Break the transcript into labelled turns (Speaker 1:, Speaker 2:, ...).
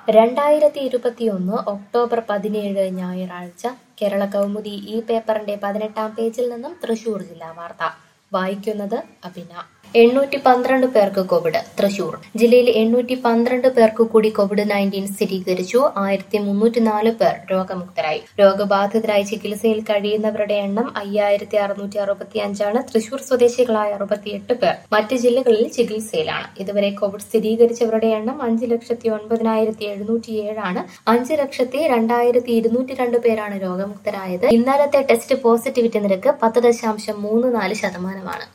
Speaker 1: രണ്ടായിരത്തി ഇരുപത്തിയൊന്ന് ഒക്ടോബർ പതിനേഴ് ഞായറാഴ്ച കേരള കൗമുദി ഈ പേപ്പറിന്റെ പതിനെട്ടാം പേജിൽ നിന്നും തൃശൂർ ജില്ലാ വാർത്ത വായിക്കുന്നത് അഭിന എണ്ണൂറ്റി പന്ത്രണ്ട് പേർക്ക് കോവിഡ് തൃശൂർ ജില്ലയിൽ എണ്ണൂറ്റി പന്ത്രണ്ട് പേർക്ക് കൂടി കോവിഡ് നയൻറ്റീൻ സ്ഥിരീകരിച്ചു ആയിരത്തി മുന്നൂറ്റി നാല് പേർ രോഗമുക്തരായി രോഗബാധിതരായി ചികിത്സയിൽ കഴിയുന്നവരുടെ എണ്ണം അയ്യായിരത്തി അറുന്നൂറ്റി അറുപത്തി അഞ്ചാണ് തൃശൂർ സ്വദേശികളായ അറുപത്തിയെട്ട് പേർ മറ്റ് ജില്ലകളിൽ ചികിത്സയിലാണ് ഇതുവരെ കോവിഡ് സ്ഥിരീകരിച്ചവരുടെ എണ്ണം അഞ്ച് ലക്ഷത്തി ഒൻപതിനായിരത്തി എഴുന്നൂറ്റി ഏഴാണ് അഞ്ച് ലക്ഷത്തി രണ്ടായിരത്തി ഇരുന്നൂറ്റി രണ്ട് പേരാണ് രോഗമുക്തരായത് ഇന്നലത്തെ ടെസ്റ്റ് പോസിറ്റിവിറ്റി നിരക്ക് പത്ത് ദശാംശം മൂന്ന് നാല് ശതമാനമാണ്